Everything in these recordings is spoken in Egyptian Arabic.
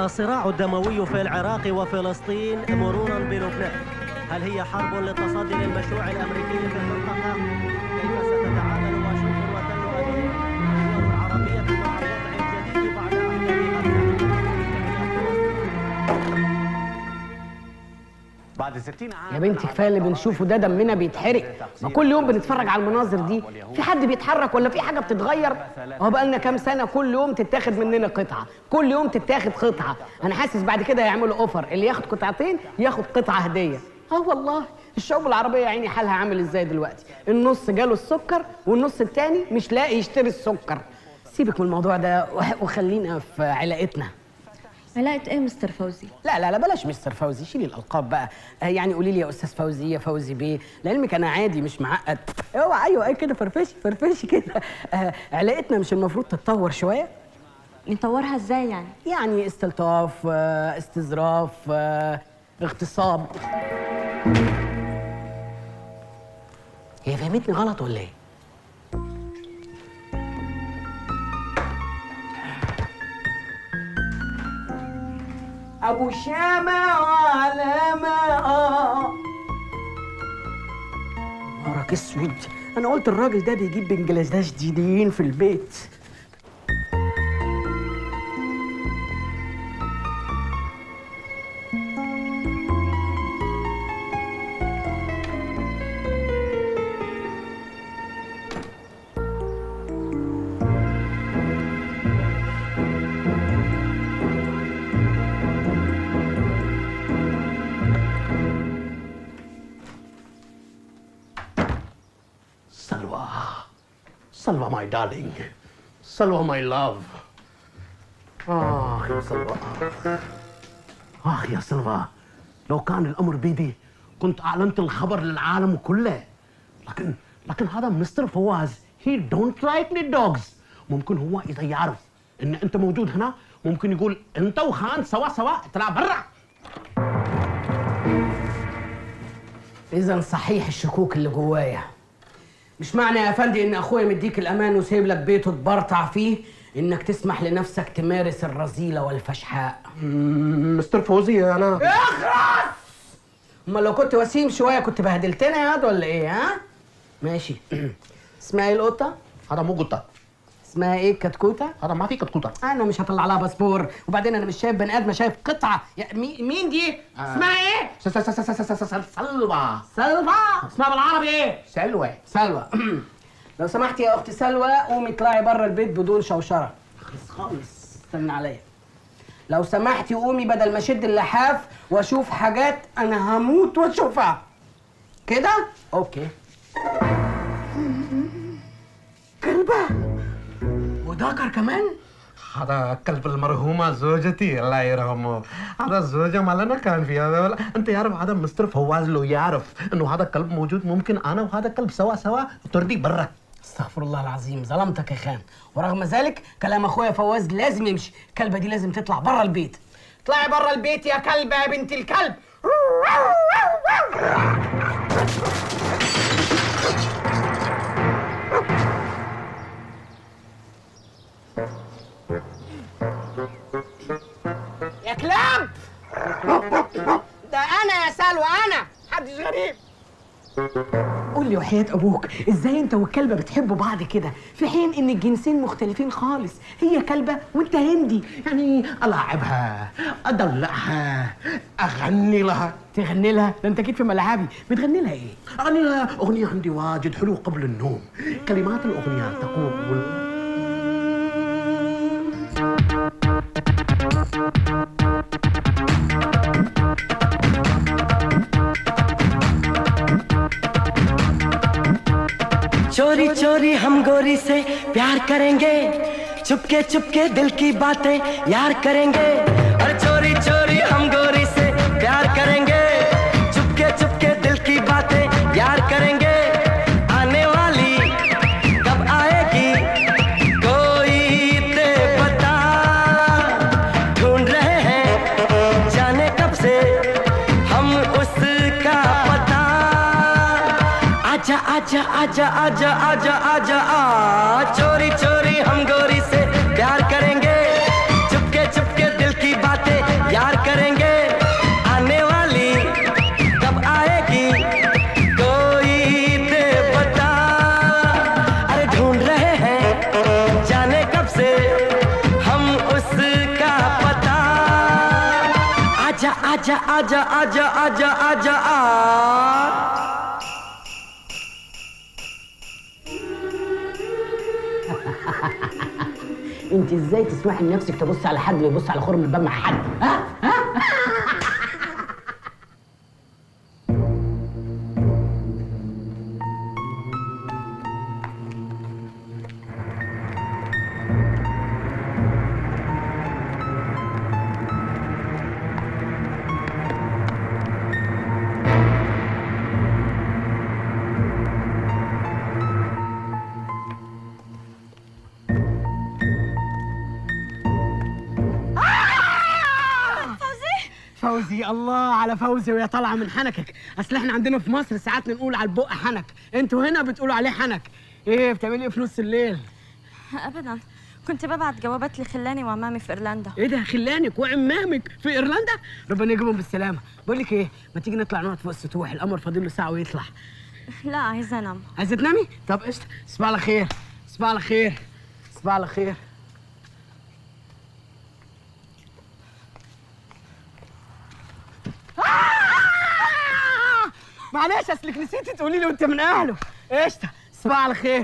الصراع الدموي في العراق وفلسطين مرورا بلبنان هل هي حرب للتصدي للمشروع الامريكي في المنطقه؟ كيف ستتعامل واشنطن وتل ابيب الدول العربيه مع الوضع الجديد بعد بعد 60 عام يا بنتي كفايه اللي بنشوفه ده دمنا بيتحرق ما كل يوم بنتفرج على المناظر دي في حد بيتحرك ولا في حاجه بتتغير اهو بقى لنا كام سنه كل يوم تتاخد مننا قطعه كل يوم تتاخد قطعه انا حاسس بعد كده هيعملوا اوفر اللي ياخد قطعتين ياخد قطعه هديه اه والله الشعوب العربيه يا عيني حالها عامل ازاي دلوقتي النص جاله السكر والنص التاني مش لاقي يشتري السكر سيبك من الموضوع ده وخ- وخلينا في علاقتنا علاقة ايه مستر فوزي؟ لا لا لا بلاش مستر فوزي شيلي الالقاب بقى آه يعني قولي لي يا استاذ فوزي يا فوزي بيه لعلمك انا عادي مش معقد اوعى ايوه ايه كده فرفشي فرفشي كده آه علاقتنا مش المفروض تتطور شويه نطورها ازاي يعني؟ يعني استلطاف آه استظراف آه اغتصاب هي فهمتني غلط ولا ايه ابو شامة على ما نهارك اسود انا قلت الراجل ده بيجيب بنجلاديش جديدين في البيت سلوى سلوى ماي دارلينج سلوى ماي لاف آخ يا سلوى آخ يا سلوى لو كان الأمر بيدي كنت أعلنت الخبر للعالم كله لكن لكن هذا مستر فواز he don't like the dogs ممكن هو إذا يعرف إن أنت موجود هنا ممكن يقول أنت وخان سوا سوا اطلع برا اذا صحيح الشكوك اللي جوايا مش معنى يا افندي ان اخويا مديك الامان وسايب لك بيته تبرطع فيه انك تسمح لنفسك تمارس الرذيله والفشحاء مستر فوزي أنا اخرس اما لو كنت وسيم شويه كنت بهدلتنا يا واد ولا ايه ها ماشي اسمها ايه القطه هذا مو قطة اسمها ايه الكتكوته هذا ما في كتكوتة انا مش هطلع لها باسبور وبعدين انا مش شايف بني ادم شايف قطعه يا مي- مين دي اسمها ايه س- س- س- س- س- س- س- سلوى سلوى اسمها بالعربي ايه سلوى سلوى لو سمحتي يا اختي سلوى قومي اطلعي بره البيت بدون شوشره خالص خالص استنى عليا لو سمحتي قومي بدل ما اشد اللحاف واشوف حاجات انا هموت واشوفها كده اوكي كلبه وذكر كمان هذا كلب المرحومة زوجتي الله يرحمه هذا الزوجة مالنا كان فيها انت يعرف هذا مستر فواز لو يعرف انه هذا الكلب موجود ممكن انا وهذا الكلب سوا سوا تردي برا استغفر الله العظيم ظلمتك يا خان ورغم ذلك كلام اخويا فواز لازم يمشي الكلبه دي لازم تطلع بره البيت اطلعي بره البيت يا كلبه يا بنت الكلب يا كلاب ده انا يا سلوى انا محدش غريب قول لي وحياة أبوك إزاي أنت والكلبة بتحبوا بعض كده في حين إن الجنسين مختلفين خالص هي كلبة وأنت هندي يعني ألاعبها أدلعها أغني لها تغني لها ده أنت أكيد في ملعبي بتغني لها إيه؟ أغني لها أغنية عندي واجد حلو قبل النوم كلمات الأغنية تقول चोरी चोरी हम गोरी से प्यार करेंगे चुपके चुपके दिल की बातें यार करेंगे और चोरी चोरी हम गोरी से प्यार करेंगे चुपके चुपके दिल की बातें यार करेंगे आने वाली कब आएगी कोई ते बता ढूंढ रहे हैं जाने कब से हम उसका पता आजा आजा आजा आजा आजा आजा आ चोरी चोरी हम गोरी से प्यार करेंगे चुपके चुपके दिल की बातें से हम उसका पता आजा आजा आजा आजा आजा आजा आ انت ازاي تسمحي لنفسك تبص على حد ويبص على خرم الباب مع حد ها ها فوزي الله على فوزي وهي طالعه من حنكك اصل احنا عندنا في مصر ساعات نقول على البق حنك انتوا هنا بتقولوا عليه حنك ايه بتعملي ايه في نص الليل ابدا كنت ببعت جوابات لخلاني وعمامي في ايرلندا ايه ده خلانك وعمامك في ايرلندا ربنا يجيبهم بالسلامه بقول لك ايه ما تيجي نطلع نقعد فوق السطوح القمر فاضل له ساعه ويطلع لا عايزه انام عايزه تنامي طب قشطه صباح على خير صباح على خير صباح على خير آه! معلش اصلك نسيتي تقولي له انت من اهله قشطه صباح على خير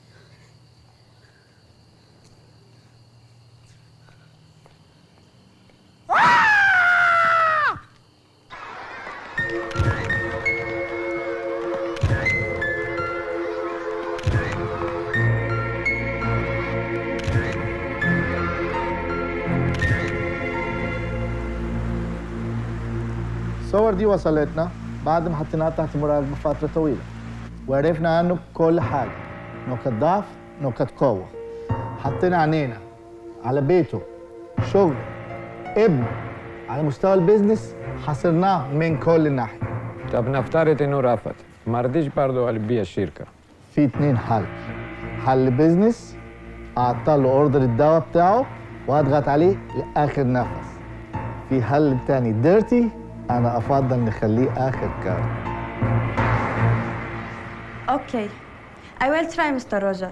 آه! الصور دي وصلتنا بعد ما حطيناها تحت مراقبة فترة طويلة وعرفنا عنه كل حاجة نقط ضعف نقط قوة حطينا عينينا على بيته شغله ابنه على مستوى البيزنس حصرناه من كل ناحية طب نفترض انه رفض ما رضيش برضه قلبي الشركه في اتنين حل حل بيزنس اعطاله اوردر الدواء بتاعه واضغط عليه لاخر نفس في حل تاني ديرتي انا افضل نخليه اخر كارت اوكي I will try Mr. روجر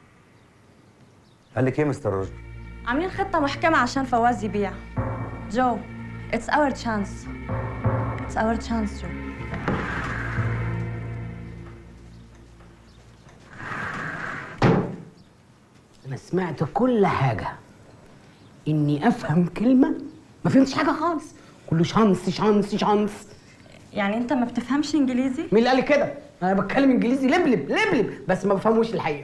قال لك ايه مستر روجر؟ عاملين خطة محكمة عشان فواز يبيع جو it's our chance it's our chance جو انا سمعت كل حاجه اني افهم كلمه ما فهمتش حاجه خالص كله شانس شانس شانس يعني انت ما بتفهمش انجليزي مين اللي قال لي كده انا بتكلم انجليزي لبلب لبلب بس ما بفهموش الحقيقه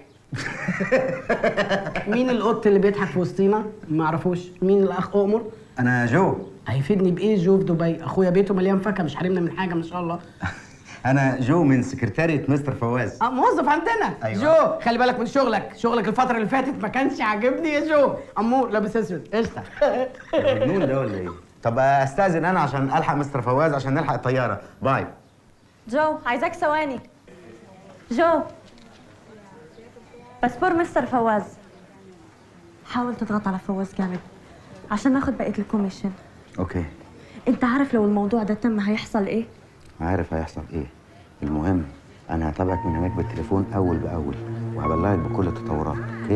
مين القط اللي بيضحك في وسطينا ما اعرفوش مين الاخ اؤمر انا جو هيفيدني بايه جو في دبي اخويا بيته مليان فاكهه مش حارمنا من حاجه ما شاء الله انا جو من سكرتارية مستر فواز اه موظف عندنا أيوة. جو خلي بالك من شغلك شغلك الفتره اللي فاتت ما كانش عاجبني يا جو امور لابس اسود قشطه مجنون ده ولا ايه طب استاذن انا عشان الحق مستر فواز عشان نلحق الطياره باي جو عايزاك ثواني جو باسبور مستر فواز حاول تضغط على فواز جامد عشان ناخد بقية الكوميشن اوكي انت عارف لو الموضوع ده تم هيحصل ايه؟ عارف هيحصل ايه المهم انا هتابعك من هناك بالتليفون اول باول وهبلغك بكل التطورات اوكي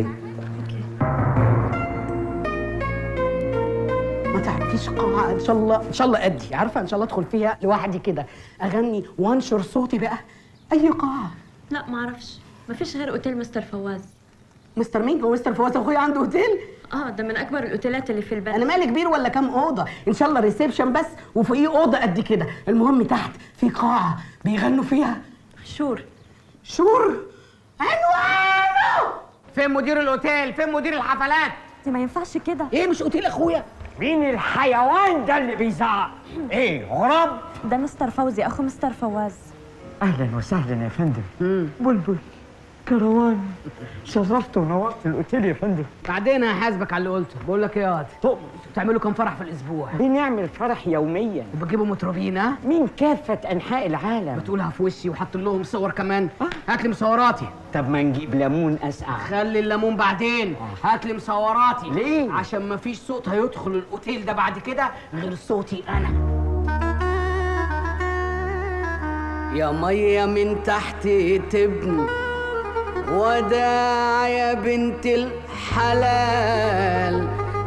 ما تعرفيش قاعه ان شاء الله ان شاء الله ادي عارفه ان شاء الله ادخل فيها لوحدي كده اغني وانشر صوتي بقى اي قاعه لا معرفش مفيش غير اوتيل مستر فواز مستر مين هو مستر فواز اخويا عنده اوتيل اه ده من اكبر الاوتيلات اللي في البلد انا مالي كبير ولا كام اوضه ان شاء الله ريسبشن بس وفوقيه اوضه قد كده المهم تحت في قاعه بيغنوا فيها شور شور عنوانه فين مدير الاوتيل فين مدير الحفلات دي ما ينفعش كده ايه مش اوتيل اخويا مين الحيوان ده اللي بيزعق؟ ايه غراب؟ ده مستر فوزي اخو مستر فواز اهلا وسهلا يا فندم بلبل كروان شرفت ونورت الاوتيل يا فندم بعدين هحاسبك على اللي قلته بقول لك ايه يا واد طب بتعملوا كام فرح في الاسبوع بنعمل فرح يوميا وبتجيبوا مطربين ها من كافة أنحاء العالم بتقولها في وشي وحط لهم صور كمان هات لي مصوراتي طب ما نجيب ليمون أسقع خلي الليمون بعدين هات لي مصوراتي ليه؟ عشان ما فيش صوت هيدخل الاوتيل ده بعد كده غير صوتي انا يا ميه من تحت تبني وداع يا بنت الحلال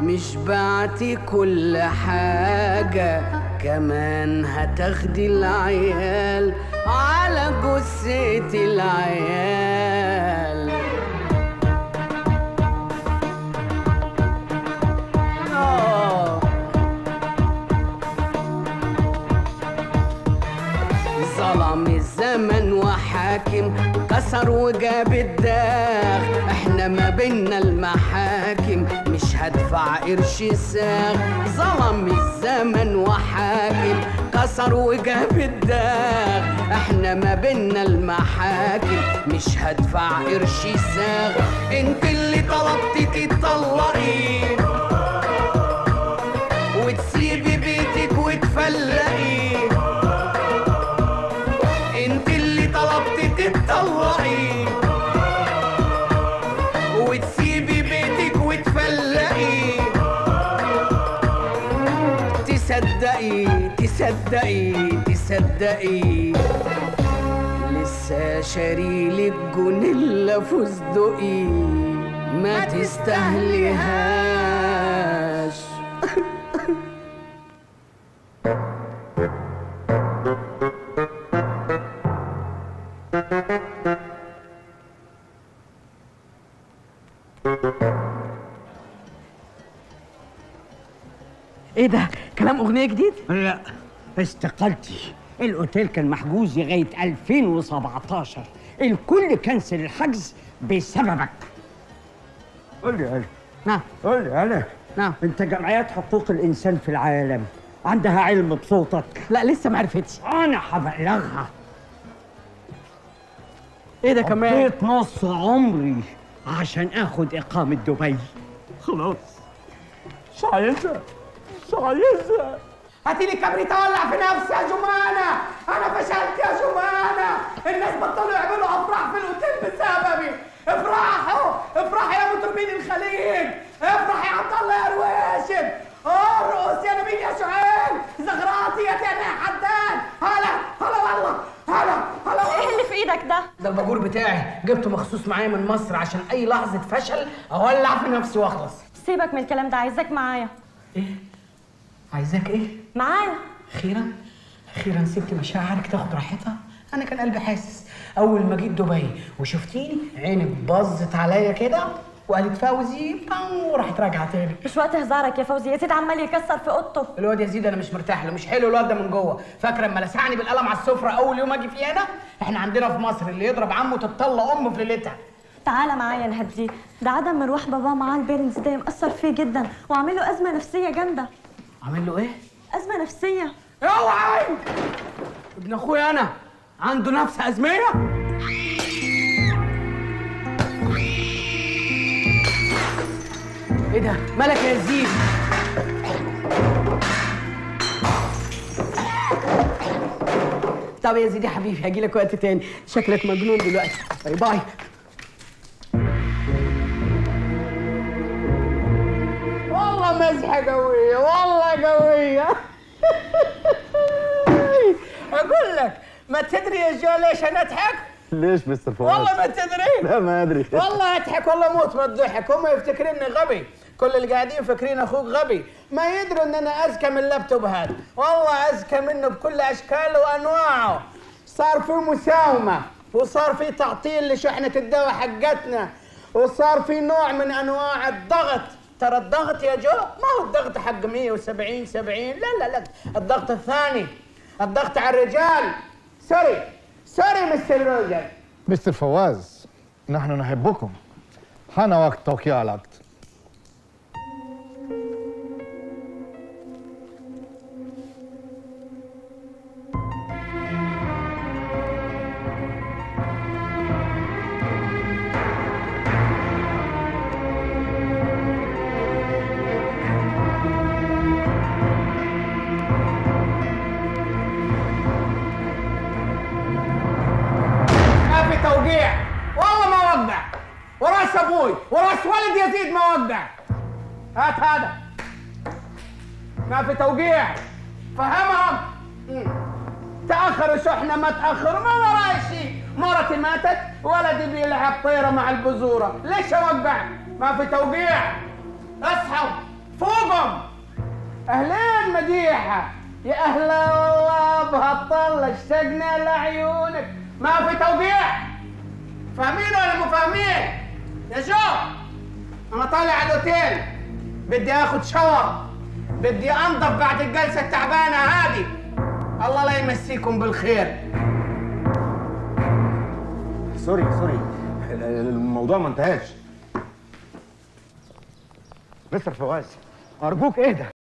مش بعتي كل حاجة كمان هتاخدي العيال على جثة العيال آه. ظلم الزمن وحاكم كسر وجاب الداغ احنا ما بينا المحاكم مش هدفع قرش ساغ ظلم الزمن وحاكم كسر وجاب الداغ احنا ما بينا المحاكم مش هدفع قرش ساغ انت اللي طلبتي تطلقي وتسيبي بيتك وتفلقي انت اللي طلبتي تتطلقي وتسيبي بيتك وتفلقي تصدقي تصدقي تصدقي لسه شاريلك جونيلا فستقي ما تستاهليهاش ايه ده كلام اغنيه جديد لا استقالتي الاوتيل كان محجوز لغايه 2017 الكل كنسل الحجز بسببك قول لي انا نعم قول لي انا نعم انت جمعيات حقوق الانسان في العالم عندها علم بصوتك لا لسه ما عرفتش انا هبلغها ايه ده كمان قضيت نص عمري عشان اخد اقامه دبي خلاص مش عايزها مش عايزها هاتي لي كبريت اولع في نفسي يا جمانه انا فشلت يا جمانه الناس بطلوا يعملوا افراح في الاوتيل بسببي افرحوا افرحوا يا مطربين الخليج افرح يا عبد الله يا رواشد ارقص يا نبيل يا شعيب زغراتي يا تاني يا حداد هلا هلا والله هلا هلا ايه اللي في ايدك ده؟ ده الباجور بتاعي جبته مخصوص معايا من مصر عشان اي لحظه فشل اولع في نفسي واخلص سيبك من الكلام ده عايزاك معايا عايزاك ايه معايا اخيرا اخيرا سبت مشاعرك تاخد راحتها انا كان قلبي حاسس اول ما جيت دبي وشفتيني عينك باظت عليا كده وقالت فوزي بام وراحت راجعه تاني مش وقت هزارك يا فوزي يزيد عمال يكسر في اوضته الواد يزيد انا مش مرتاح له مش حلو الواد ده من جوه فاكره اما لسعني بالقلم على السفره اول يوم اجي فيه هنا احنا عندنا في مصر اللي يضرب عمه تتطلق امه في ليلتها تعالى معايا نهديه ده عدم مروح باباه معاه البيرنز ده مأثر فيه جدا وعامل له ازمه نفسيه جامده عامل له ايه ازمه نفسيه اوعى ابن اخويا انا عنده نفس ازميه ايه ده مالك يا يزيد طب يا زيد يا حبيبي هجي لك وقت تاني شكلك مجنون دلوقتي باي باي والله مزحه قويه والله قويه اقول لك ما تدري يا جو ليش انا اضحك؟ ليش مستر فؤاد؟ والله ما تدري لا ما ادري والله اضحك والله موت من الضحك هم يفتكريني غبي كل اللي قاعدين فاكرين اخوك غبي ما يدروا ان انا اذكى من اللابتوب هذا والله اذكى منه بكل اشكاله وانواعه صار في مساومه وصار في تعطيل لشحنه الدواء حقتنا وصار في نوع من انواع الضغط ترى الضغط يا جو ما هو الضغط حق 170 70 لا لا لا الضغط الثاني الضغط على الرجال سوري سوري مستر روجر مستر فواز نحن نحبكم حان وقت توقيع العقد ما في توقيع والله ما وقع وراس ابوي وراس ولد يزيد ما وقع هات هذا ما في توقيع فهمهم مم. تاخر شحنه ما تاخر ما وراي شيء مرتي ماتت ولدي بيلعب طيره مع البذوره ليش اوقع ما في توقيع اصحوا فوقهم اهلين مديحه يا اهلا والله بهالطله اشتقنا لعيونك ما في توقيع فاهمين ولا مو فاهمين يا شو انا طالع على الاوتيل بدي اخذ شاور بدي انضف بعد الجلسه التعبانه هذه الله لا يمسيكم بالخير سوري سوري الموضوع ما انتهاش مستر فواز ارجوك اهدى